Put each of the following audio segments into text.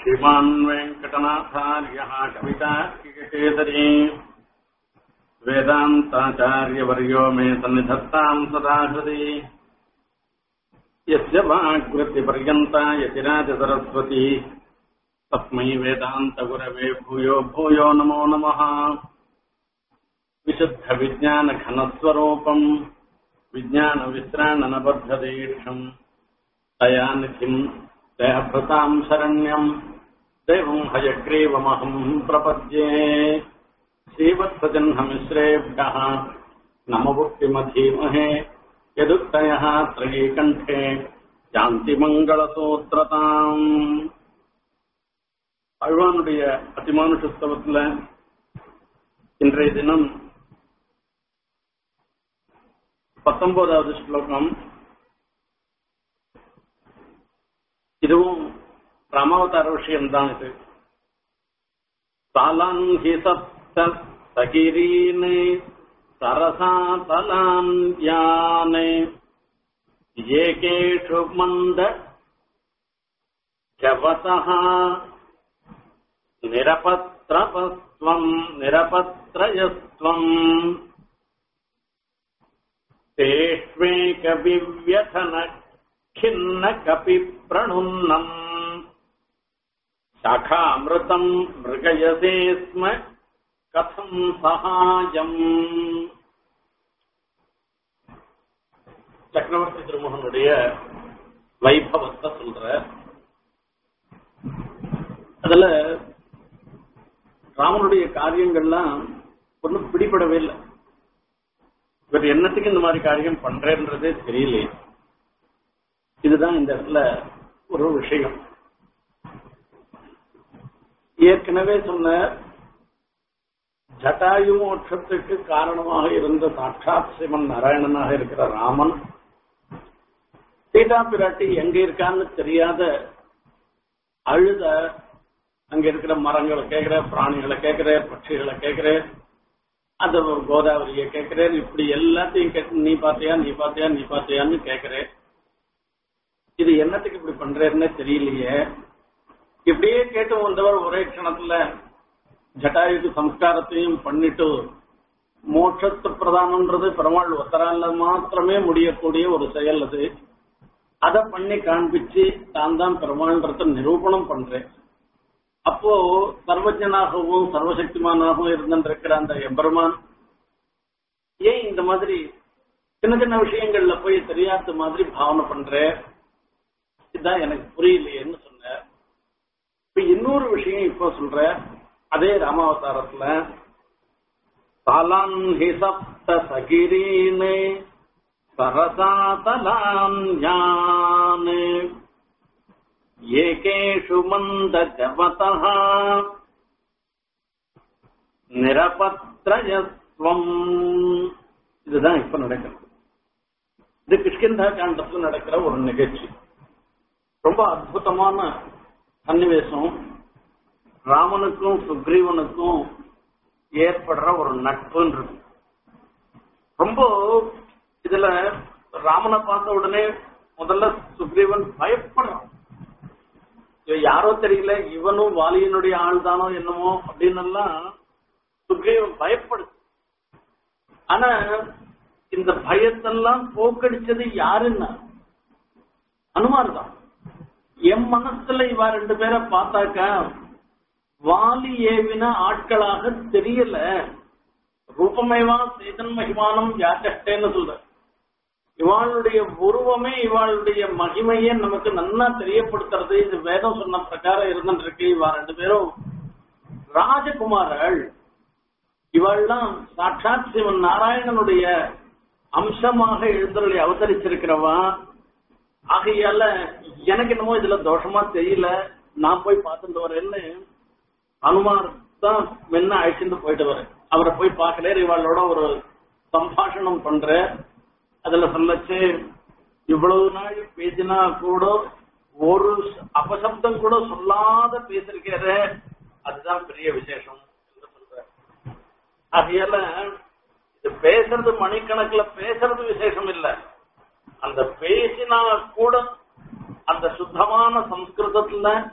श्रीमान् वेङ्कटनाथार्यः कवितार्किकेसरी वेदान्ताचार्यवर्यो मे सन्निधत्ताम् सदा हृदि यस्य वाग्वृत्तिपर्यन्ता यतिराजसरस्वती तस्मै वेदान्तगुरवे भूयो भूयो नमो नमः विशुद्धविज्ञानघनस्वरूपम् विज्ञानविश्राणनबद्धदीक्षम् दयानिधिम् दयाभृताम् शरण्यम् देवम् हयग्रीवमहम् प्रपद्ये श्रीवत्सजह्नमिश्रेभ्यः नमभुक्तिमधीमहे यदुक्तयः त्रयीकण्ठे சாந்திமங்களசூத்திரதாம் அழ்வானுடைய அதிமானுஷஸ்தவத்தில் இன்றைய தினம் பத்தொன்பதாவது ஸ்லோகம் இதுவும் ராமாவதார விஷயம்தான் இது தாலான் ஹி சப்த சகிரீனே சரசா தலான் யானே ஏகேஷு மந்த ஜவசः நிரபத்ரபஸ்வம் நிரபத்ரயஸ்வம் तेष्वेकविव्यथन खिन्न कपि प्रणुन्नम् शाखामृतम् मृगयसे स्म कथम् सहायम् சக்கரவர்த்தி திருமகனுடைய வைபவத்தை சொல்ற அதுல ராமனுடைய காரியங்கள்லாம் ஒன்றும் பிடிபடவே இல்லை இவர் என்னத்துக்கு இந்த மாதிரி காரியம் பண்றேன்றதே தெரியலையே இதுதான் இந்த இடத்துல ஒரு விஷயம் ஏற்கனவே சொன்ன ஜட்டாயு மோட்சத்துக்கு காரணமாக இருந்த சாட்சாத் சிவன் நாராயணனாக இருக்கிற ராமன் சீதா பிராட்டி எங்க இருக்கான்னு தெரியாத அழுத அங்க இருக்கிற மரங்களை கேட்கிற பிராணிகளை கேட்கிற பட்சிகளை கேட்கிற அந்த கோதாவரிய கேட்கிறேன் இப்படி எல்லாத்தையும் கேட்டு நீ பாத்தியா நீ பாத்தியா நீ பாத்தியான்னு கேட்கிறேன் இது என்னத்துக்கு இப்படி பண்றேன்னு தெரியலையே இப்படியே கேட்டு வந்தவர் ஒரே க்ஷணத்துல ஜட்டாயுக்கு சம்ஸ்காரத்தையும் பண்ணிட்டு மோட்சத்து பிரதானம்ன்றது பெருமாள் ஒத்தரால மாத்திரமே முடியக்கூடிய ஒரு செயல் அது அதை பண்ணி காண்பிச்சு தான் தான் பெருமாள்ன்றத நிரூபணம் பண்றேன் அப்போ சர்வஜனாகவும் சர்வசக்திமானாகவும் இருந்திருக்கிற அந்த எம்பெருமான் ஏன் இந்த மாதிரி சின்ன சின்ன விஷயங்கள்ல போய் தெரியாத மாதிரி பாவனை பண்ற இதுதான் எனக்கு புரியலையேன்னு சொன்ன இப்ப இன்னொரு விஷயம் இப்ப சொல்ற அதே ராமாவதாரத்துல தாலான் ஹி சப்த சகிரீனே சரசா தலான் யானே ஏகேஷு மந்த ஜபதः நிரபத்ரயஸ்வம் இதுதான் இப்ப நடக்கிறது இது கிஷ்கிந்தா காண்டத்துல நடக்கிற ஒரு நிகழ்ச்சி ரொம்ப அற்புதமான சன்னிவேசம் ராமனுக்கும் சுக்ரீவனுக்கும் ஏற்படுற ஒரு நட்புன்றது ரொம்ப இதுல ராமனை பார்த்த உடனே முதல்ல சுக்ரீவன் பயப்படுறான் யாரோ தெரியல இவனும் வாலியனுடைய ஆள் தானோ என்னமோ அப்படின்னு எல்லாம் சுக்ரீவன் பயப்படுது ஆனா இந்த பயத்தெல்லாம் போக்கடிச்சது யாருன்னா அனுமார் தான் என் மனசுல இவா ரெண்டு பேரை பார்த்தாக்கா வாலி ஏவின ஆட்களாக தெரியல ரூபமேவா சேதன் மகிமானம் யாச்சட்டேன்னு சொல்ற இவாளுடைய உருவமே இவாளுடைய மகிமையே நமக்கு நன்னா தெரியப்படுத்துறது இது வேதம் சொன்ன பிரகாரம் இருந்துருக்கு இவா ரெண்டு பேரும் ராஜகுமாரர்கள் இவாள்லாம் சாட்சாத் சிவன் நாராயணனுடைய அம்சமாக எழுந்தருளை அவதரிச்சிருக்கிறவா ஆகையால எனக்கு என்னமோ இதுல தோஷமா தெரியல நான் போய் பார்த்துட்டு வரேன்னு அனுமார் தான் வெண்ண அழைச்சிட்டு போயிட்டு வரேன் அவரை போய் பார்க்கல இவாளோட ஒரு சம்பாஷணம் பண்ற அதுல சொல்லச்சு இவ்வளவு நாள் பேசினா கூட ஒரு அபசப்தம் கூட சொல்லாத பேசிருக்கிற அதுதான் பெரிய விசேஷம் என்று சொல்ற ஆகையால இது பேசுறது மணிக்கணக்குல பேசுறது விசேஷம் இல்ல அந்த பேசினா கூட அந்த சுத்தமான சம்ஸ்கிருதத்துல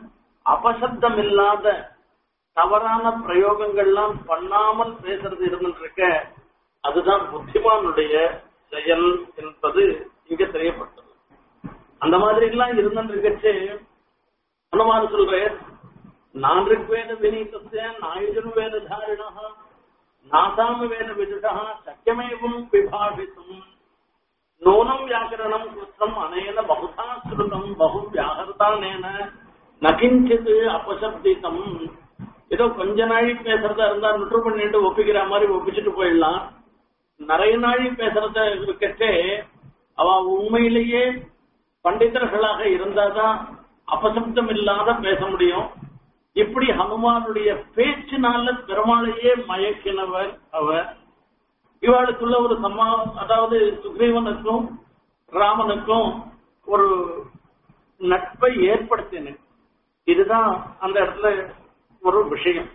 அபசப்தம் இல்லாத தவறான பிரயோகங்கள்லாம் பண்ணாமல் பேசுறது இருந்துட்டு இருக்க அதுதான் புத்திமானுடைய செயல் என்பது இங்க தெரியப்பட்டது அந்த மாதிரி எல்லாம் இருந்துட்டு இருக்கச்சு அனுமான் சொல்றேன் நான் ரிக்வேத வினீதஸ்ய நாயுஜன் வேத தாரிணா நாசாம வேத விதுஷா சக்கியமேவம் விபாஷித்தும் நூனம் வியாக்கரணம் கிருத்தம் அனேன பகுதா ஸ்ருதம் பகு வியாகர்தானேன நகிஞ்சித் அபசப்திதம் ஏதோ கொஞ்ச நாழி பேசுறதா இருந்தா நுற்று பண்ணிட்டு ஒப்பிக்கிற மாதிரி ஒப்பிச்சுட்டு போயிடலாம் நிறைய நாழி பேசுறத இருக்கச்சே அவ உண்மையிலேயே பண்டிதர்களாக இருந்தாதான் அபசப்தம் இல்லாத பேச முடியும் இப்படி ஹனுமானுடைய பேச்சினால பெருமாளையே மயக்கினவர் அவர் இவாளுக்குள்ள ஒரு சம்மா அதாவது சுக்ரீவனுக்கும் ராமனுக்கும் ஒரு நட்பை ஏற்படுத்தின இதுதான் அந்த இடத்துல ஒரு விஷயம்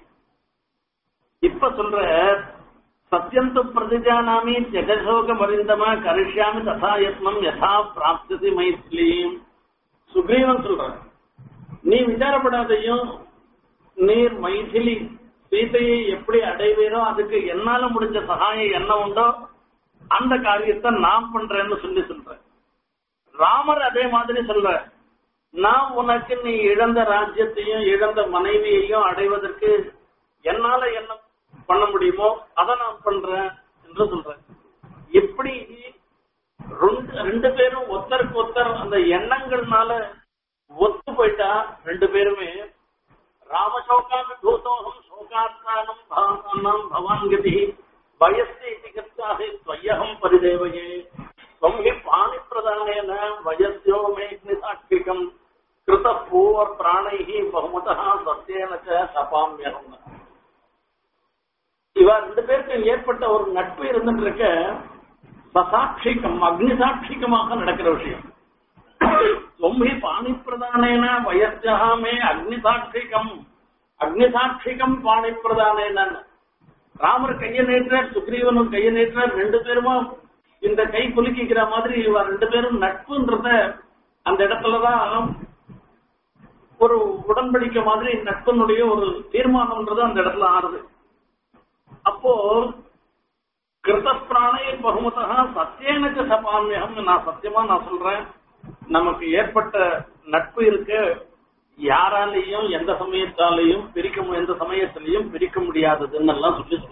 இப்ப சொல்ற சத்தியந்து பிரதிஜானாமி ஜெகசோக மரிந்தமா கரிஷ்யாமி ததா யத்னம் யதா பிராப்தி மைத்லீம் சுக்ரீவன் சொல்ற நீ விசாரப்படாதையும் நீர் மைதிலி சீதையை எப்படி அடைவீரோ அதுக்கு என்னால முடிஞ்ச சகாயம் என்ன உண்டோ அந்த காரியத்தை நான் பண்றேன்னு சொல்லி சொல்றேன் ராமர் அதே மாதிரி சொல்ற நான் உனக்கு நீ இழந்த ராஜ்யத்தையும் இழந்த மனைவியையும் அடைவதற்கு என்னால என்ன பண்ண முடியுமோ அதை நான் பண்றேன் என்று சொல்றேன் எப்படி ரெண்டு ரெண்டு பேரும் ஒத்தருக்கு ஒத்தர் அந்த எண்ணங்கள்னால ஒத்து போயிட்டா ரெண்டு பேருமே ராமசோகாமி பூதோகம் சோகாத்மானம் பாவனாம் பவான்கதி வயஸ்தி இதி கர்த்தாஹி त्वय्यहं परिदेवये त्वं हि पाणिप्रदानेन वयस्यो मे साक्षिकम् कृतः पूर्वप्राणैः बहुमतः सत्येन च சபாமியம் இவ ரெண்டு பேருக்கும் ஏற்பட்ட ஒரு நட்பு இருந்துட்டு இருக்க சசாட்சிகம் அக்னி சாட்சிகமாக நடக்கிற விஷயம் தொம்பி பாணி பிரதானேன வயஸ்ஜாமே அக்னி சாட்சிகம் அக்னி சாட்சிகம் பாணி பிரதானேன ராமர் கையை நீட்டுறார் சுக்ரீவனும் கையை நீட்டுறார் ரெண்டு பேருமா இந்த கை குலுக்கிக்கிற மாதிரி இவ ரெண்டு பேரும் நட்புன்றத அந்த இடத்துலதான் ஒரு உடன்படிக்கை மாதிரி நட்பனுடைய ஒரு தீர்மானம்ன்றது அந்த இடத்துல ஆறுது அப்போ கிருத்தப்பிராணை பகுமதா சத்தியனுக்கு சபாமியம் நான் சத்தியமா நான் சொல்றேன் நமக்கு ஏற்பட்ட நட்பு இருக்க யாராலையும் எந்த சமயத்தாலையும் பிரிக்க மு- எந்த சமயத்திலையும் பிரிக்க முடியாததுன்னு எல்லாம் சொல்லி சொல்றேன்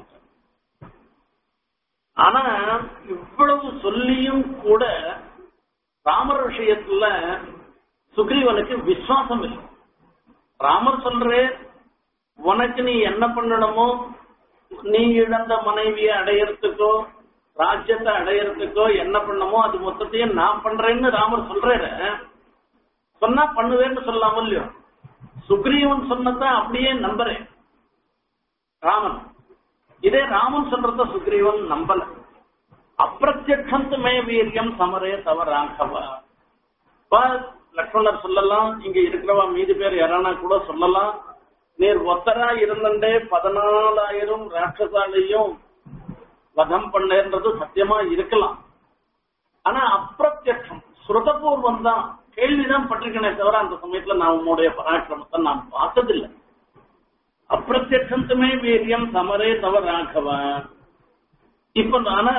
ஆனா இவ்வளவு சொல்லியும் கூட ராமர் விஷயத்துல சுக்ரீவனுக்கு விசுவாசம் இல்லை ராமர் சொல்றே உனக்கு நீ என்ன பண்ணணுமோ நீ இழந்த மனைவியை அடையறதுக்கோ ராஜ்யத்தை அடையறதுக்கோ என்ன பண்ணமோ அது மொத்தத்தையும் நான் பண்றேன்னு ராமர் சொல்றாரு சொன்னா பண்ணுவேன்னு சொல்லாம இல்லையோ சுக்ரீவன் சொன்னதான் அப்படியே நம்புறேன் ராமன் இதே ராமன் சொல்றத சுக்ரீவன் நம்பல அப்பிரத்யக்ஷந்து மே வீரியம் சமரே தவ ராഘவ இப்ப லக்ஷ்மணர் சொல்லலாம் இங்க இருக்கிறவா மீதி பேர் யாரானா கூட சொல்லலாம் நீர் ஒத்தரா இருந்தண்டே பதினாலாயிரம் ராட்சசாலையும் வதம் பண்ணேன்றது சத்தியமா இருக்கலாம் ஆனா அப்பிரத்யக்ஷம் ஸ்ருதபூர்வம் தான் கேள்விதான் பட்டிருக்கனே தவிர அந்த சமயத்துல நான் உன்னுடைய பராக்கிரமத்தை நான் பார்த்ததில்லை அப்பிரத்யக்ஷத்துமே வீரியம் சமரே தவ ராഘவ இப்ப ஆனா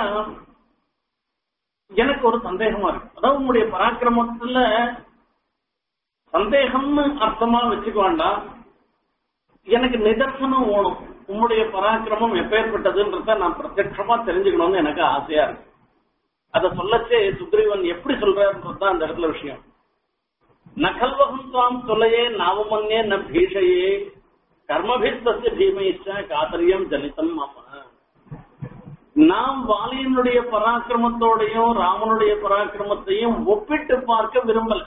எனக்கு ஒரு சந்தேகமா இருக்கு அதாவது உங்களுடைய பராக்கிரமத்துல சந்தேகம்னு அர்த்தமா வச்சுக்க வேண்டாம் எனக்கு நிதர்சனம் ஓணும் உம்முடைய பராக்கிரமம் எப்பேற்பட்டதுன்றத நான் பிரத்யட்சமா தெரிஞ்சுக்கணும்னு எனக்கு ஆசையா இருக்கு அத சொல்லச்சே சுக்ரீவன் எப்படி சொல்றாருன்றதுதான் அந்த இடத்துல விஷயம் நகல்வகம் துவாம் தொலையே நாவமன்யே ந பீஷையே கர்மபிஸ்தஸ்ய பீமைச்ச காத்தரியம் ஜனிதம் மம நாம் வாலியனுடைய பராக்கிரமத்தோடையும் ராமனுடைய பராக்கிரமத்தையும் ஒப்பிட்டு பார்க்க விரும்பல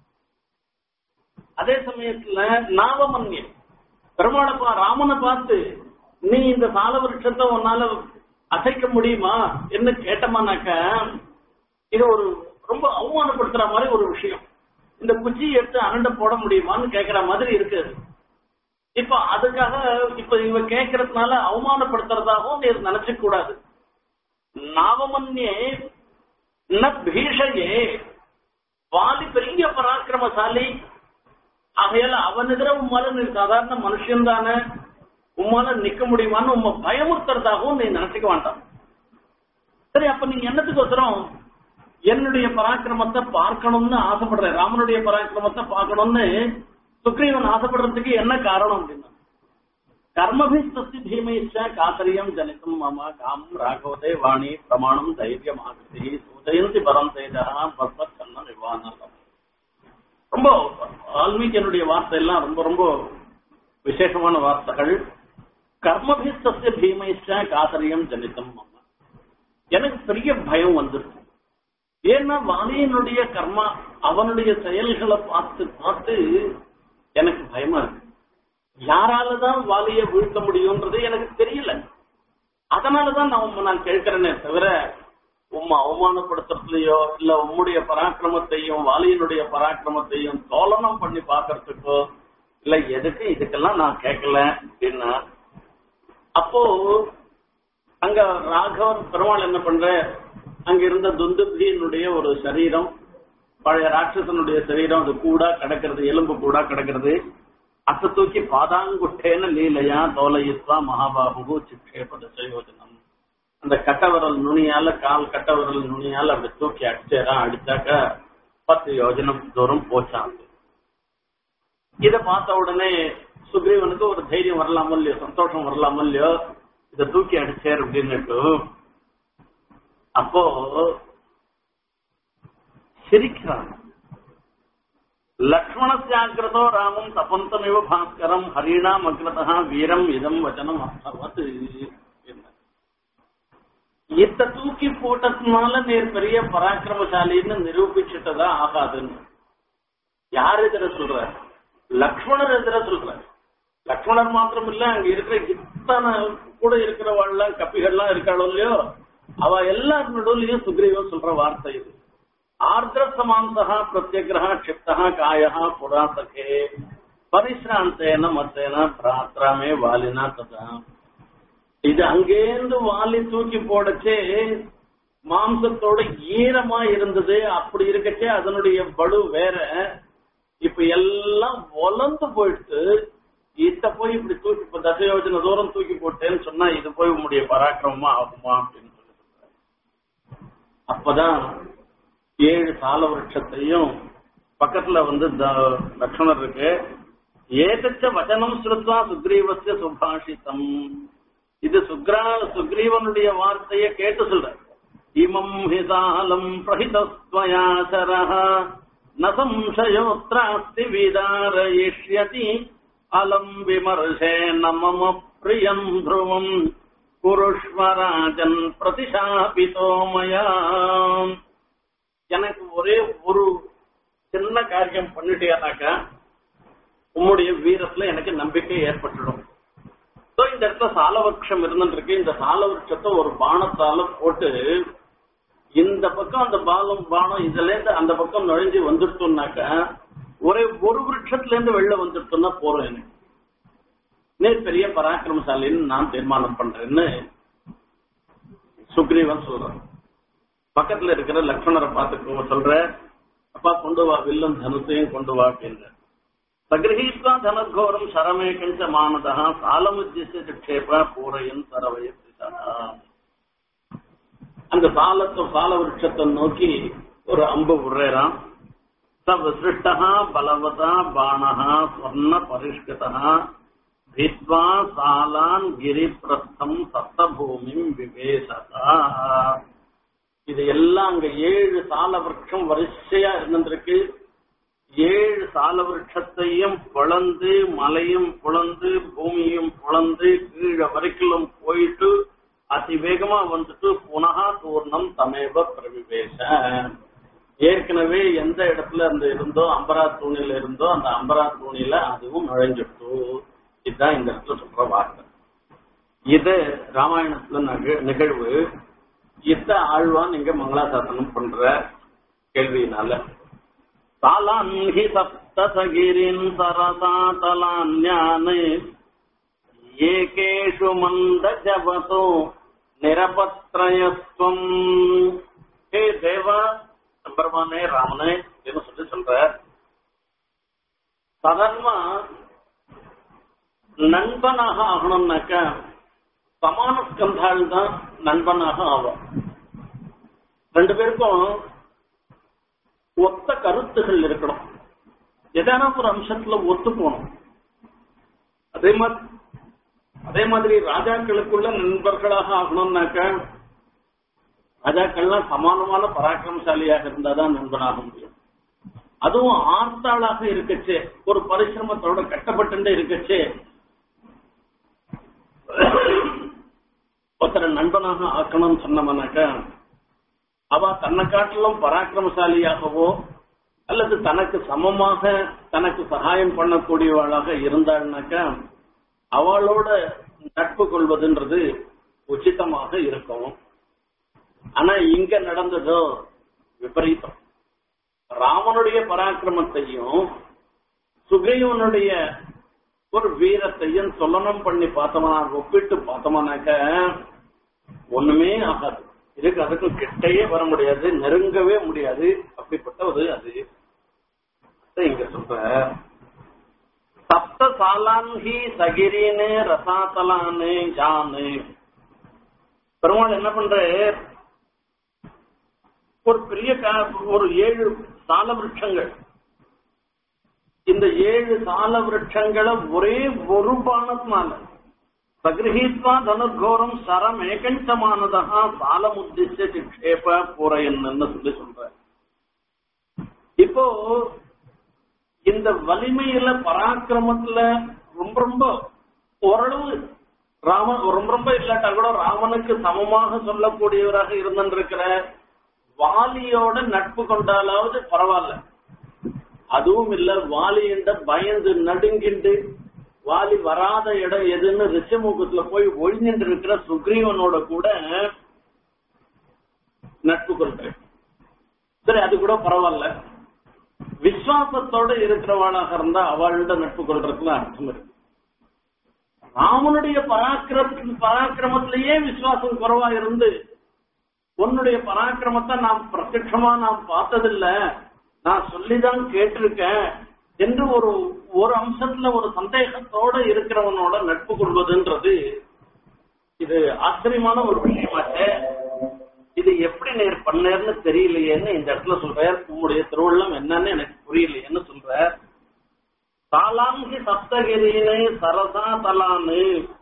அதே சமயத்துல நாவமன்யம் பெருமாளை பா ராமனை பார்த்து நீ இந்த சால விருட்சத்தை உன்னால அசைக்க முடியுமா என்ன கேட்டமானாக்க இது ஒரு ரொம்ப அவமானப்படுத்துற மாதிரி ஒரு விஷயம் இந்த குச்சி எடுத்து அனண்ட போட முடியுமான்னு கேக்குற மாதிரி இருக்கு இப்ப அதுக்காக இப்ப இவ கேட்கறதுனால அவமானப்படுத்துறதாகவும் நீ நினைச்சுக்க கூடாது நாவமன்யே ந பீஷையே வாலி பெரிய பராக்கிரமசாலி ஆகையால அவன் எதிர உம்மால நீ சாதாரண மனுஷன் தானே உம்மால நிக்க முடியுமான்னு உம்ம பயமுறுத்துறதாகவும் நீ நினைச்சுக்க வேண்டாம் சரி அப்ப நீங்க என்னத்துக்கோசரம் என்னுடைய பராக்கிரமத்தை பார்க்கணும்னு ஆசைப்படுற ராமனுடைய பராக்கிரமத்தை பார்க்கணும்னு சுக்ரீவன் ஆசைப்படுறதுக்கு என்ன காரணம் அப்படின்னா கர்மபிஸ்தி பீமைச்ச காத்தரியம் ஜனிதம் மம காம் ராகவதே வாணி பிரமாணம் தைரியம் ஆகதி உதயந்தி பரம் தேஜா பஸ்மத் கண்ண நிவாரணம் ரொம்ப வால்மீகியனுடைய வார்த்தை எல்லாம் ரொம்ப ரொம்ப விசேஷமான வார்த்தைகள் கர்மபிஸ்திய பீமைச்ச காத்தரியம் ஜனிதம் மம எனக்கு பெரிய பயம் வந்துருக்கு ஏன்னா வாலியனுடைய கர்மா அவனுடைய செயல்களை பார்த்து பார்த்து எனக்கு பயமா இருக்கு யாராலதான் வாலிய வீழ்த்த முடியும்ன்றது எனக்கு தெரியல அதனாலதான் நான் உம்மை நான் கேட்கிறேனே தவிர உம்மை அவமானப்படுத்துறதுலயோ இல்ல உம்முடைய பராக்கிரமத்தையும் வாலியனுடைய பராக்கிரமத்தையும் தோலனம் பண்ணி பாக்குறதுக்கோ இல்ல எதுக்கு இதுக்கெல்லாம் நான் கேட்கல அப்படின்னா அப்போ அங்க ராகவன் பெருமாள் என்ன பண்ற அங்க இருந்த துந்துபியினுடைய ஒரு சரீரம் பழைய ராட்சசனுடைய சரீரம் அது கூடா கிடக்கிறது எலும்பு கூடா கிடக்கிறது அத்தை தூக்கி பாதாங்குட்டேன லீலையா தோலயித்வா மகாபாபு சிக்ஷேப தசயோஜனம் அந்த கட்டவரல் நுனியால கால் கட்டவரல் நுனியால அப்படி தூக்கி அடிச்சேரா அடிச்சாக்க பத்து யோஜனம் தூரம் போச்சான் அது. இத பார்த்த உடனே சுக்ரீவனுக்கு ஒரு தைரியம் வரலாமோ இல்லையோ சந்தோஷம் வரலாமோ இல்லையோ இத தூக்கி அடிச்சேர் அப்படின்னுட்டு அப்போ சிரிக்கிறான் லக்ஷ்மணஸ்யாகிருதோ ராமம் தபந்தமிவ பாஸ்கரம் ஹரிணாம் அக்ரதா வீரம் இதம் வச்சனம் அஸ்தவத் இத்த தூக்கி போட்டதுனால நீர் பெரிய பராக்கிரமசாலின்னு நிரூபிச்சுட்டதா ஆகாதுன்னு யார் எதிர சொல்ற லக்ஷ்மணர் எதிர சொல்ற லக்ஷ்மணர் மாத்திரம் இல்ல அங்க இருக்கிற இத்தனை கூட இருக்கிறவாள்லாம் கப்பிகள்லாம் இருக்காளோ இல்லையோ அவ எல்லார் நடுவுலயும் சுக்ரீவன் சொல்ற வார்த்தை இது ஆர்திர சமாந்தா பிரத்யகிரக க்ஷிப்தா காயா புரா சகே பரிசிராந்தேன மத்தேன பிராத்ராமே வாலினா ததா இது அங்கேருந்து வாலி தூக்கி போடச்சே மாம்சத்தோட ஈரமா இருந்தது அப்படி இருக்கச்சே அதனுடைய படு வேற இப்ப எல்லாம் வளர்ந்து போயிட்டு இத போய் இப்படி தூக்கி இப்ப தசயோஜன தூரம் தூக்கி போட்டேன்னு சொன்னா இது போய் உங்களுடைய பராக்கிரமமா ஆகுமா அப்படின்னு சொல்லி சொல்றாரு. அப்பதான் ஏழு சால விருட்சத்தையும் பக்கத்துல வந்து த- லக்ஷ்மணர் இருக்கு ஏதச்ச வச்சனம் ஸ்ருத்வா சுக்ரீவசிய சுபாஷிதம் இது சுக்ரா சுக்ரீவனுடைய வார்த்தையை கேட்டு சொல்ற இமம் ஹிதாலம் பிரஹிதஸ்வயாசரः ந சம்சயோத்ராஸ்தி விதாரயிஷ்யதி அலம் விமர்சே ந மம பிரியம் த்ருவம் குருஷ்வராஜன் பிரதிஷாபிதோ மயா எனக்கு ஒரே ஒரு சின்ன காரியம் பண்ணிட்டேனாக்கா உம்முடைய வீரத்துல எனக்கு நம்பிக்கை ஏற்பட்டுடும் So, இந்த இடத்துல சாலவருஷம் இருந்துருக்கு இந்த சாலவருஷத்தை ஒரு பானத்தால போட்டு இந்த பக்கம் அந்த பாலம் பானம் இதுல இருந்து அந்த பக்கம் நுழைஞ்சு வந்துட்டோம்னாக்கா ஒரே ஒரு விருட்சத்துல இருந்து வெளில வந்துட்டோம்னா போறோம் எனக்கு நீ பெரிய பராக்கிரமசாலின்னு நான் தீர்மானம் பண்றேன்னு சுக்ரீவன் சொல்றான் பக்கத்துல இருக்கிற லக்ஷ்மணரை பார்த்து சொல்ற அப்பா கொண்டு வா வில்லும் தனுசையும் கொண்டு வா அப்படின்ற சகிரகீத்வா தனகோரம் சரமேகஞ்ச மானதா சாலமுத்திய சிக்ஷேப பூரையன் சரவய அந்த சாலத்தை சால விருட்சத்தை நோக்கி ஒரு அம்பு விடுறான் ச விசிருஷ்டா பலவதா பாணா ஸ்வர்ண பரிஷ்கிருதா भित्वा சாலான் கிரிபிரஸ்தம் சப்தபூமிம் விவேசதா இது எல்லாம் அங்க ஏழு சால விருட்சம் வரிசையா இருந்திருக்கு ஏழு சால விருட்சத்தையும் பிளந்து மலையும் பிளந்து பூமியும் பிளந்து கீழே வரைக்கும் போயிட்டு அதிவேகமா வந்துட்டு புனகா தூர்ணம் தமேவ பிரவிவேச ஏற்கனவே எந்த இடத்துல இருந்து இருந்தோ அம்பரா தூணில இருந்தோ அந்த அம்பரா தூணில அதுவும் நுழைஞ்சிட்டு இதுதான் இந்த இடத்துல சொல்ற வார்த்தை இது ராமாயணத்துல நக- நிகழ்வு இத்த ஆழ்வான் இங்க மங்களாசாசனம் பண்ற கேள்வியினால தாலான்ஹி சப்தசகிரின் சரசாதலான்யானே ஏகேஷு மந்த ஜபதோ நிரபத்ரயஸ்வம் ஹே தேவா நம்பர்மானே ராமனே என்று சொல்லி சொல்ற சாதாரணமா நண்பனாக ஆகணும்னாக்க சமான ஸ்கந்தாள் தான் நண்பனாக ஆகும் ரெண்டு பேருக்கும் ஒத்த கருத்துகள் இருக்கணும் எதான ஒரு அம்சத்துல ஒத்து போகணும் அதே மாதிரி அதே மாதிரி ராஜாக்களுக்குள்ள நண்பர்களாக ஆகணும்னாக்க ராஜாக்கள்லாம் சமானமான பராக்கிரமசாலியாக இருந்தாதான் நண்பனாக முடியும் அதுவும் ஆர்த்தாளாக இருக்கச்சே ஒரு பரிசிரமத்தோட கட்டப்பட்டு இருக்கச்சே ஒருத்தரை நண்பனாக ஆக்கணும்னு சொன்னோம்னாக்க அவ தன்னை காட்டிலும் பராக்கிரமசாலியாகவோ அல்லது தனக்கு சமமாக தனக்கு சகாயம் பண்ணக்கூடியவளாக இருந்தாள்னாக்கா அவளோட நட்பு கொள்வதுன்றது உச்சிதமாக இருக்கும் ஆனா இங்க நடந்ததோ விபரீதம் ராமனுடைய பராக்கிரமத்தையும் சுகைவனுடைய ஒரு வீரத்தையும் சொல்லணும் பண்ணி பார்த்தோம்னா ஒப்பிட்டு பார்த்தோம்னாக்க ஒண்ணுமே ஆகாது இதுக்கு அதுக்கும் கிட்டையே வர முடியாது நெருங்கவே முடியாது அப்படிப்பட்ட ஒரு அது அதான் இங்க சொல்ற சப்த சாலான்ஹி சகிரின்னு ரசாத்தலான்னு ஜானு பெருமாள் என்ன பண்ற ஒரு பெரிய கா- ஒரு ஏழு சால விருட்சங்கள் இந்த ஏழு சால விருட்சங்களை ஒரே ஒரு பானத்தினால சகிரஹீத்வா தனுர்கோரம் சரம் ஏகஞ்சமானதா சாலமுத்திச்ச சிக்ஷேப பூரையன்னு சொல்லி சொல்ற இப்போ இந்த வலிமையில பராக்கிரமத்துல ரொம்ப ரொம்ப ஓரளவு ராமன் ரொம்ப ரொம்ப இல்லாட்டா கூட ராமனுக்கு சமமாக சொல்லக்கூடியவராக இருந்திருக்கிற வாலியோட நட்பு கொண்டாலாவது பரவாயில்ல அதுவும் இல்ல வாலி என்ற பயந்து நடுங்கிண்டு வாலி வராத இடம் எதுன்னு ரிஷமுகத்துல போய் ஒழிஞ்சிட்டு இருக்கிற சுக்ரீவனோட கூட நட்பு கொள்றேன் சரி அது கூட பரவாயில்ல விசுவாசத்தோட இருக்கிறவளாக இருந்தா அவளோட நட்பு கொள்றதுல அர்த்தம் இருக்கு ராமனுடைய பராக்கிரம பராக்கிரமத்திலேயே விசுவாசம் குறைவா இருந்து உன்னுடைய பராக்கிரமத்தை நாம் பிரத்யட்சமா நாம் பார்த்ததில்ல நான் சொல்லிதான் கேட்டிருக்கேன் என்று ஒரு ஒரு அம்சத்துல ஒரு சந்தேகத்தோட இருக்கிறவனோட நட்பு கொள்வதுன்றது இது ஆச்சரியமான ஒரு விஷயமாச்சே இது எப்படி நேர் பண்ணேர்னு தெரியலையேன்னு இந்த இடத்துல சொல்றார் உங்களுடைய திருவள்ளம் என்னன்னு எனக்கு புரியலையேன்னு சொல்றார் தாலாங்கி சப்தகிரியினை சரசா தலான்னு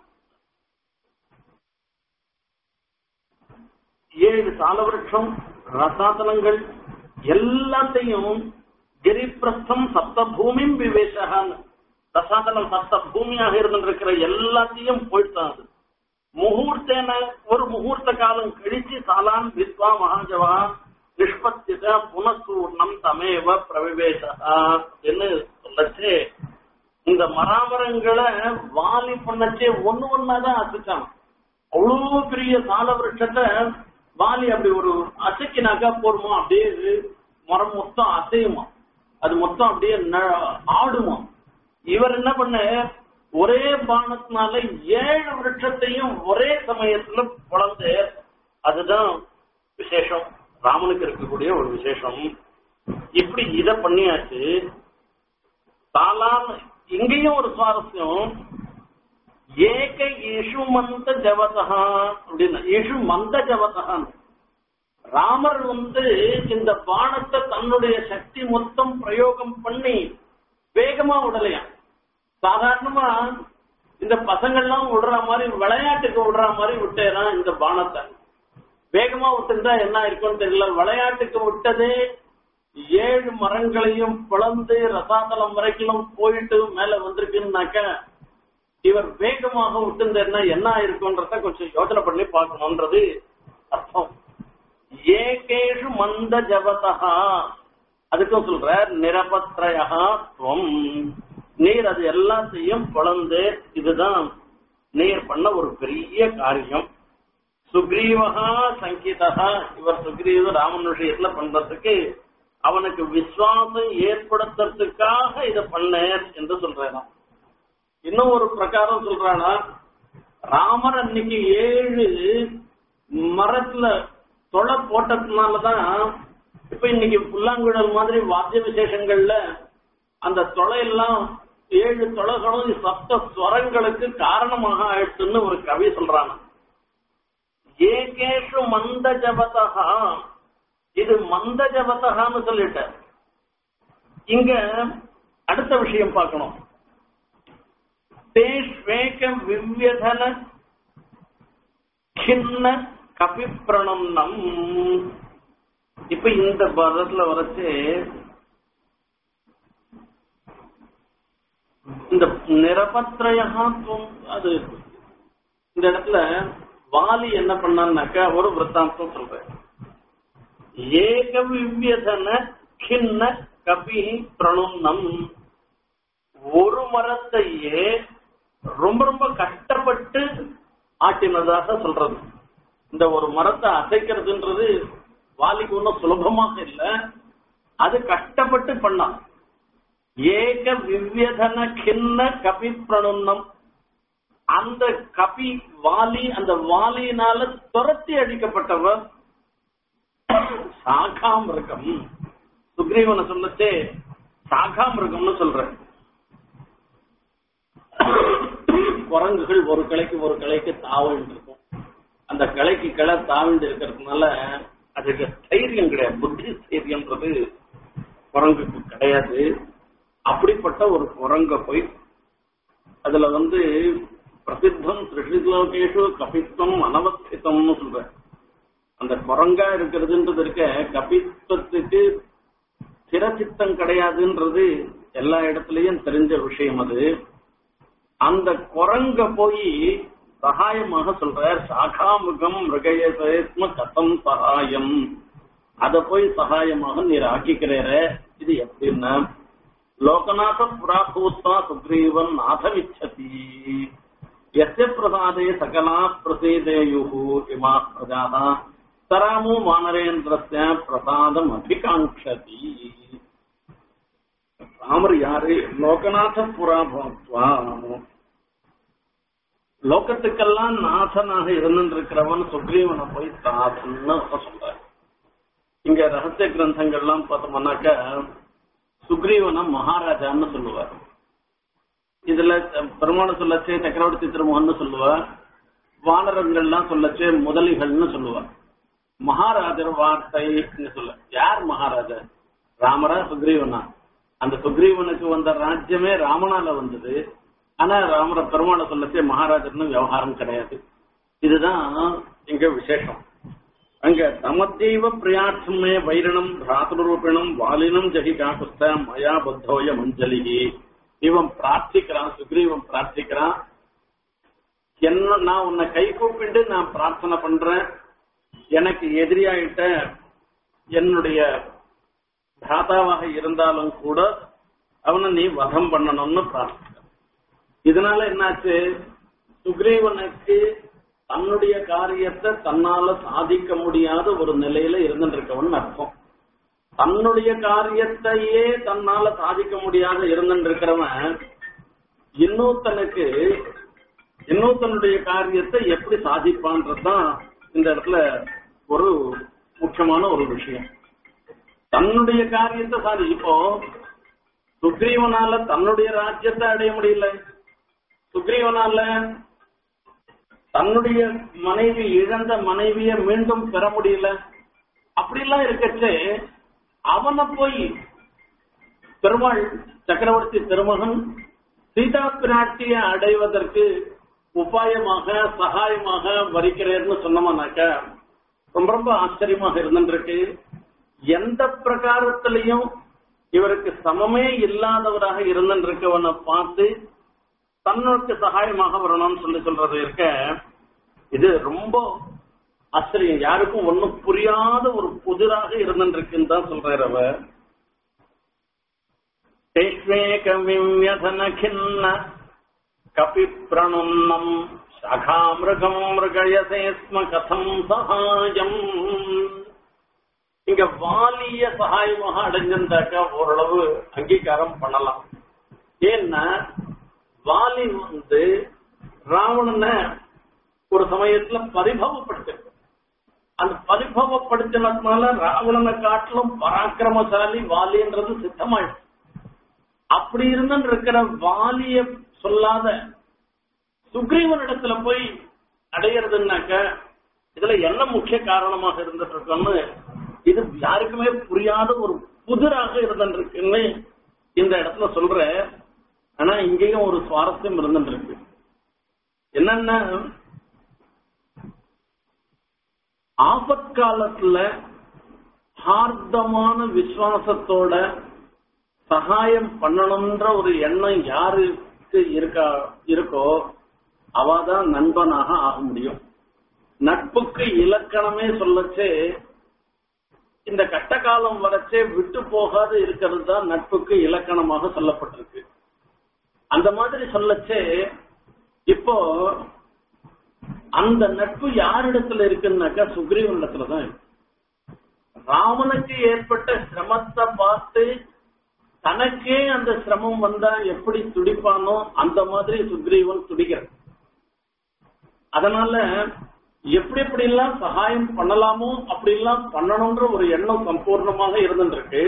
ஏழு சாலவிருஷம் ரசாதலங்கள் எல்லாத்தையும் கிரிப்பிரஸ்தம் சப்த பூமி விவேசகான் ரசாதலம் சப்த பூமியாக இருந்திருக்கிற எல்லாத்தையும் போயிட்டான் அது முகூர்த்தேன ஒரு முகூர்த்த காலம் கழிச்சு சாலான் வித்வா மகாஜவா நிஷ்பத்தித புனசூர்ணம் தமேவ பிரவிவேசா என்று சொல்லச்சு இந்த மராமரங்களை வாலி பண்ணச்சே ஒண்ணு ஒன்னாதான் அசைச்சான் அவ்வளவு பெரிய சால விருட்சத்தை வாலி அப்படி ஒரு அசைக்கினாக்கா போருமா அப்படியே இது மரம் மொத்தம் அசையுமா அது மொத்தம் அப்படியே ந- ஆடுமா இவர் என்ன பண்ண ஒரே பானத்தினால ஏழு விருட்சத்தையும் ஒரே சமயத்துல பொழந்து அதுதான் விசேஷம் ராமனுக்கு இருக்கக்கூடிய ஒரு விசேஷம் இப்படி இத பண்ணியாச்சு தாலான் இங்கேயும் ஒரு சுவாரஸ்யம் ஏக இஷு மந்த ஜவதா அப்படின்னா இஷு மந்த ஜவதகான் ராமர் வந்து இந்த பானத்தை தன்னுடைய சக்தி மொத்தம் பிரயோகம் பண்ணி வேகமா விடலையாம் சாதாரணமா இந்த பசங்கள்லாம் விடுற மாதிரி விளையாட்டுக்கு விடுற மாதிரி விட்டேதான் இந்த பானத்தை வேகமா விட்டுருந்தா என்ன இருக்கும்னு தெரியல விளையாட்டுக்கு விட்டதே ஏழு மரங்களையும் பிளந்து ரசாதலம் வரைக்கும் போயிட்டு மேல வந்திருக்குன்னாக்க இவர் வேகமாக விட்டுருந்தா என்ன இருக்கும்ன்றத கொஞ்சம் யோசனை பண்ணி பார்க்கணும்ன்றது அர்த்தம் ஏகேஷு மந்த ஜபதா அதுக்கும் சொல்ற நிரபத்ரயா துவம் நீர் அது எல்லாத்தையும் பிளந்து இதுதான் நீர் பண்ண ஒரு பெரிய காரியம் சுக்ரீவகா சங்கீதா இவர் சுக்ரீவ ராமன் விஷயத்துல பண்றதுக்கு அவனுக்கு விசுவாசம் ஏற்படுத்துறதுக்காக இதை பண்ணேன் என்று சொல்றான் இன்னும் ஒரு பிரகாரம் சொல்றானா ராமர் அன்னைக்கு ஏழு மரத்துல தொலை போட்டதுனாலதான் இப்ப இன்னைக்கு புல்லாங்குழல் மாதிரி வாத்திய விசேஷங்கள்ல அந்த தொலையெல்லாம் ஏழு தொலைகளும் சப்த ஸ்வரங்களுக்கு காரணமாக ஆயிடுச்சுன்னு ஒரு கவி சொல்றாங்க ஏகேஷு மந்த ஜபதா இது மந்த ஜபதகான்னு சொல்லிட்ட இங்க அடுத்த விஷயம் பார்க்கணும் தேஷ்வேக விவ்யதன கிண்ண கபிப்பிரணம் இப்ப இந்த பதத்துல வரைச்சு இந்த நிரபத்ரயா அது இந்த இடத்துல வாலி என்ன பண்ணான்னாக்கா ஒரு விற்த்தாந்தம் சொல்றேன் ஏக விவ்யதன கிண்ண கபி பிரணம் ஒரு மரத்தையே ரொம்ப ரொம்ப கஷ்டப்பட்டு ஆட்டினதாக சொல்றது இந்த ஒரு மரத்தை அசைக்கிறதுன்றது வாலிக்கு ஒன்றும் சுலபமாக இல்லை அது கஷ்டப்பட்டு பண்ணான் ஏக விவ்யதன கிண்ண கபி பிரணம் அந்த கபி வாலி அந்த வாலியினால துரத்தி அடிக்கப்பட்டவர் சாகாமிருகம் சுக்ரீவனை சொல்லச்சே சாகாமிருகம்னு சொல்றேன் குரங்குகள் ஒரு கிளைக்கு ஒரு கிளைக்கு தாவிட்டு இருக்கும் அந்த கிளைக்கு கிளை தாவிண்டு இருக்கிறதுனால அதுக்கு தைரியம் கிடையாது புத்தி தைரியம்ன்றது குரங்குக்கு கிடையாது அப்படிப்பட்ட ஒரு குரங்க போய் அதுல வந்து பிரசித்தம் திருஷிலோகேஷு கபித்வம் அனவஸ்திதம்னு சொல்றேன் அந்த குரங்கா இருக்கிறதுன்றது இருக்க கபித்வத்துக்கு சிரச்சித்தம் கிடையாதுன்றது எல்லா இடத்துலயும் தெரிஞ்ச விஷயம் அது அந்த குரங்க போய் சகாயமாக சொல்ற சாகாமுகம் மிருகயசேத்ம கதம் சகாயம் அத போய் சகாயமாக நீர் ஆக்கிக்கிறேற இது எப்படின்னா லோகநாத புராபூத்வா சுக்ரீவன் நாதமிச்சதி எஸ்ய பிரசாதே சகலா பிரசேதேயுः இமா பிரஜாः தராமோ வானரேந்திரஸ்ய பிரசாதம் அபிகாங்ஷதி ராமர் யாரு லோகநாத புராபூத்வா லோகத்துக்கெல்லாம் நாதனாக இருந்திருக்கிறவன் சுக்ரீவனை போய் தாசன்னு சொல்றாரு இங்க ரகசிய கிரந்தங்கள்லாம் பார்த்தோம்னாக்கா சுக்ரீவனை மகாராஜான்னு சொல்லுவார் இதுல பெருமான சொல்லச்சே சக்கரவர்த்தி திருமகன்னு சொல்லுவார் வானரங்கள்லாம் சொல்லச்சே முதலிகள்னு சொல்லுவார் மகாராஜர் வார்த்தைன்னு சொல்ல யார் மகாராஜா ராமரா சுக்ரீவனா அந்த சுக்ரீவனுக்கு வந்த ராஜ்யமே ராமனால வந்தது ஆனா ராமர பெருமான சொல்லச்சே மகாராஜர்னு விவகாரம் கிடையாது இதுதான் இங்க விசேஷம் அங்க தமத்தேவ பிரியாட்சமே வைரணம் பிராத்திரூபிணம் வாலினம் ஜகி காக்குஸ்த மயா பத்தோய மஞ்சளிகி இவன் பிரார்த்திக்கிறான் சுக்ரீவன் பிரார்த்திக்கிறான் என்ன நான் உன்னை கை கூப்பிட்டு நான் பிரார்த்தனை பண்றேன் எனக்கு எதிரியாயிட்ட என்னுடைய பிராதாவாக இருந்தாலும் கூட அவனை நீ வதம் பண்ணணும்னு பிரார்த்திக்க இதனால என்னாச்சு சுக்ரீவனுக்கு தன்னுடைய காரியத்தை தன்னால சாதிக்க முடியாத ஒரு நிலையில இருந்துருக்கவன் அர்த்தம் தன்னுடைய காரியத்தையே தன்னால சாதிக்க முடியாத இருந்துருக்கிறவன் இன்னொருத்தனுக்கு இன்னொருத்தனுடைய காரியத்தை எப்படி சாதிப்பான்றதுதான் இந்த இடத்துல ஒரு முக்கியமான ஒரு விஷயம் தன்னுடைய காரியத்தை சாதி இப்போ சுக்ரீவனால தன்னுடைய ராஜ்யத்தை அடைய முடியல சுக்ரீவனால தன்னுடைய மனைவி இழந்த மனைவிய மீண்டும் பெற முடியல அப்படிலாம் இருக்கச்சே அவனை போய் பெருமாள் சக்கரவர்த்தி திருமகன் சீதா பிராட்டியை அடைவதற்கு உபாயமாக சகாயமாக வரிக்கிறேன்னு சொன்னோம்னாக்க ரொம்ப ரொம்ப ஆச்சரியமாக இருந்துருக்கு எந்த பிரகாரத்திலையும் இவருக்கு சமமே இல்லாதவராக இருந்திருக்கவனை பார்த்து தன்னுக்கு சகாயமாக வரணும்னு சொல்லி சொல்றது இருக்க இது ரொம்ப ஆச்சரியம் யாருக்கும் ஒன்னும் புரியாத ஒரு புதிராக இருந்திருக்குன்னு தான் சொல்றாரு அவர் தேஷ்வேகவியதனகின்ன கபி பிரணுன்னம் சகாமிருகம் மிருகயசே ஸ்ம கதம் சகாயம் இங்க வாலிய சகாயமாக அடைஞ்சிருந்தாக்கா ஓரளவு அங்கீகாரம் பண்ணலாம் ஏன்னா வாலி வந்து ராவணனை ஒரு சமயத்துல பரிபவப்படுத்திருக்கு அந்த பரிபவப்படுத்தினதுனால ராவணனை காட்டிலும் பராக்கிரமசாலி வாலின்றது சித்தமாயிடுச்சு அப்படி இருந்துன்னு இருக்கிற வாலிய சொல்லாத சுக்ரீவன் இடத்துல போய் அடையிறதுனாக்க இதுல என்ன முக்கிய காரணமாக இருந்துட்டு இருக்கோம்னு இது யாருக்குமே புரியாத ஒரு புதிராக இருந்துட்டு இருக்குன்னு இந்த இடத்துல சொல்ற ஆனா இங்கேயும் ஒரு சுவாரஸ்யம் இருந்துட்டு இருக்கு என்னன்னா ஆபத்காலத்துல ஹார்தமான விசுவாசத்தோட சகாயம் பண்ணணும்ன்ற ஒரு எண்ணம் யாருக்கு இருக்கா இருக்கோ அவாதான் நண்பனாக ஆக முடியும் நட்புக்கு இலக்கணமே சொல்லச்சே இந்த கட்ட காலம் வரைச்சே விட்டு போகாது இருக்கிறது தான் நட்புக்கு இலக்கணமாக சொல்லப்பட்டிருக்கு அந்த மாதிரி சொல்லச்சே இப்போ அந்த நட்பு யாரிடத்துல இருக்குன்னாக்கா சுக்ரீவன் இடத்துல தான் இருக்கு ராமனுக்கு ஏற்பட்ட சிரமத்தை பார்த்து தனக்கே அந்த சிரமம் வந்தா எப்படி துடிப்பானோ அந்த மாதிரி சுக்ரீவன் துடிக்கிறான் அதனால எப்படி எப்படி எல்லாம் சகாயம் பண்ணலாமோ அப்படி எல்லாம் பண்ணணும்ன்ற ஒரு எண்ணம் சம்பூர்ணமாக இருந்துருக்கு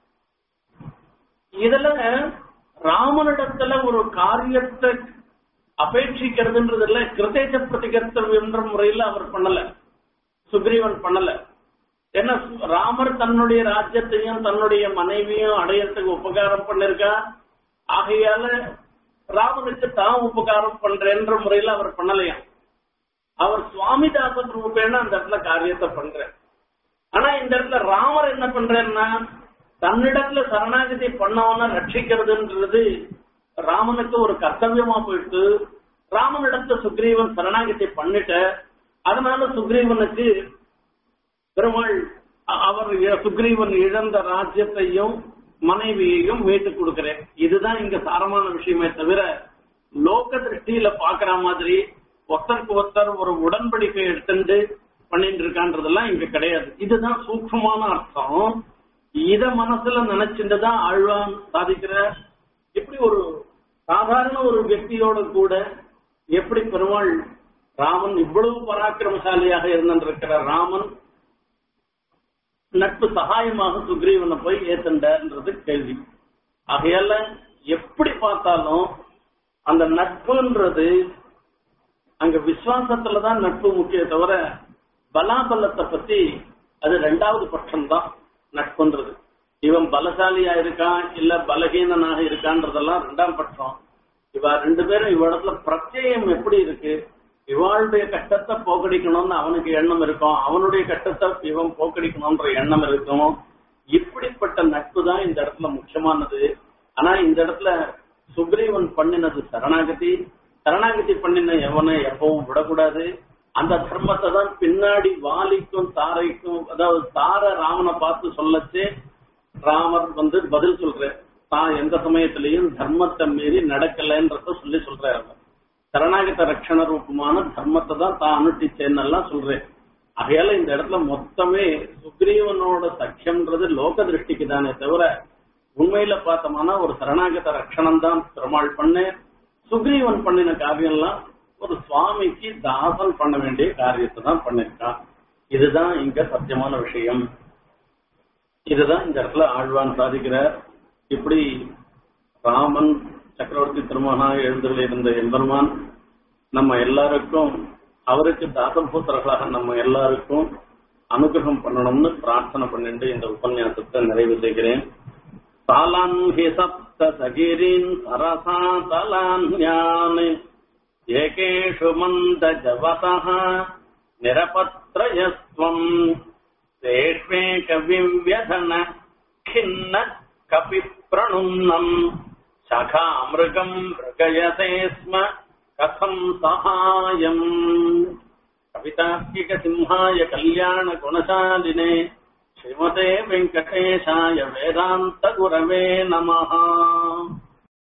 இதுல ராமனிடத்துல ஒரு காரியத்தை அபேட்சிக்கிறதுன்றதுல கிருதேச பிரதிகர்த்தவியன்ற முறையில அவர் பண்ணல சுக்ரீவன் பண்ணல ஏன்னா ராமர் தன்னுடைய ராஜ்யத்தையும் தன்னுடைய மனைவியும் அடையறதுக்கு உபகாரம் பண்ணிருக்கா ஆகையால ராமனுக்கு தான் உபகாரம் பண்றேன்ற முறையில அவர் பண்ணலையா அவர் சுவாமிதாசன் ரூபேன அந்த இடத்துல காரியத்தை பண்ற ஆனா இந்த இடத்துல ராமர் என்ன பண்றாருன்னா தன்னிடத்துல சரணாகதி பண்ணவன ரட்சிக்கிறதுன்றது ராமனுக்கு ஒரு கர்த்தவியமா போயிட்டு ராமனிடத்துல சுக்ரீவன் சரணாகதி பண்ணிட்ட அதனால சுக்ரீவனுக்கு பெருமாள் அவர் சுக்ரீவன் இழந்த ராஜ்யத்தையும் மனைவியையும் மீட்டு கொடுக்கிறேன் இதுதான் இங்க சாரமான விஷயமே தவிர லோக திருஷ்டியில பாக்குற மாதிரி ஒருத்தருக்கு ஒருத்தர் ஒரு உடன்படிக்கை எடுத்துட்டு பண்ணிட்டு இருக்கான்றதெல்லாம் இங்க கிடையாது இதுதான் சூக்ஷமான அர்த்தம் இத மனசுல நினைச்சுட்டு தான் ஆழ்வான் சாதிக்கிற இப்படி ஒரு சாதாரண ஒரு వ్యక్తిயோட கூட எப்படி பெருமாள் ராமன் இவ்வளவு பராக்கிரமசாலியாக இருந்திருக்கிற ராமன் நட்பு சகாயமாக சுக்ரீவனை போய் ஏத்தண்டன்றது கேள்வி ஆகையால எப்படி பார்த்தாலும் அந்த நட்புன்றது அங்க விசுவாசத்துலதான் நட்பு முக்கிய தவிர பலாபலத்தை பத்தி அது ரெண்டாவது பட்சம் தான் நட்புன்றது இவன் பலசாலியா இருக்கான் இல்ல பலகீனனாக இருக்கான்றதெல்லாம் ரெண்டாம் பட்சம் இவ ரெண்டு பேரும் இவ்விடத்துல பிரத்யேகம் எப்படி இருக்கு இவாளுடைய கஷ்டத்தை போக்கடிக்கணும்னு அவனுக்கு எண்ணம் இருக்கும் அவனுடைய கஷ்டத்தை இவன் போக்கடிக்கணும்ன்ற எண்ணம் இருக்கும் இப்படிப்பட்ட நட்பு தான் இந்த இடத்துல முக்கியமானது ஆனா இந்த இடத்துல சுக்ரீவன் பண்ணினது சரணாகதி சரணாகதி பண்ணின எவனை எப்பவும் விடக்கூடாது அந்த தர்மத்தை தான் பின்னாடி வாலிக்கும் தாரைக்கும் அதாவது தார ராமனை பார்த்து சொல்லச்சே ராமர் வந்து பதில் சொல்ற தான் எந்த சமயத்திலையும் தர்மத்தை மீறி நடக்கலைன்றத சொல்லி சொல்றாரு அவர் சரணாகத ரட்சண ரூபமான தர்மத்தை தான் தான் அனுஷ்டிச்சேன்னெல்லாம் சொல்றேன் ஆகையால இந்த இடத்துல மொத்தமே சுக்ரீவனோட சக்கியம்ன்றது லோக திருஷ்டிக்கு தானே தவிர உண்மையில பார்த்தோம்னா ஒரு சரணாகத ரட்சணம் தான் பெருமாள் பண்ணு சுக்ரீவன் பண்ணின காரியம்லாம் ஒரு சுவாமிக்கு தாசன் பண்ண வேண்டிய காரியத்தை தான் பண்ணிருக்கான் இதுதான் இங்க சத்தியமான விஷயம் இதுதான் இந்த இடத்துல ஆழ்வான் சாதிக்கிறார் இப்படி ராமன் சக்கரவர்த்தி திருமகனாக எழுந்துள்ள இருந்த எம்பெருமான் நம்ம எல்லாருக்கும் அவருக்கு தாசபூத்தர்களாக நம்ம எல்லாருக்கும் அனுகிரகம் பண்ணணும்னு பிரார்த்தனை பண்ணிட்டு இந்த உபன்யாசத்தை நிறைவு செய்கிறேன் தாலான் ஹி சப்த சகிரின் சரசா தலான்யான் ஏகேஷு மந்த ஜவதः நிரபத்ரயஸ்வம் தேஷ்வேக விவ்யதன खिन्न कपि प्रणुन्नम् शखामृगम् मृगयते स्म कथम् सहायम् कवितार्किकसिंहाय कल्याणगुणशालिने श्रीमते वेङ्कटेशाय वेदान्तगुरवे नमः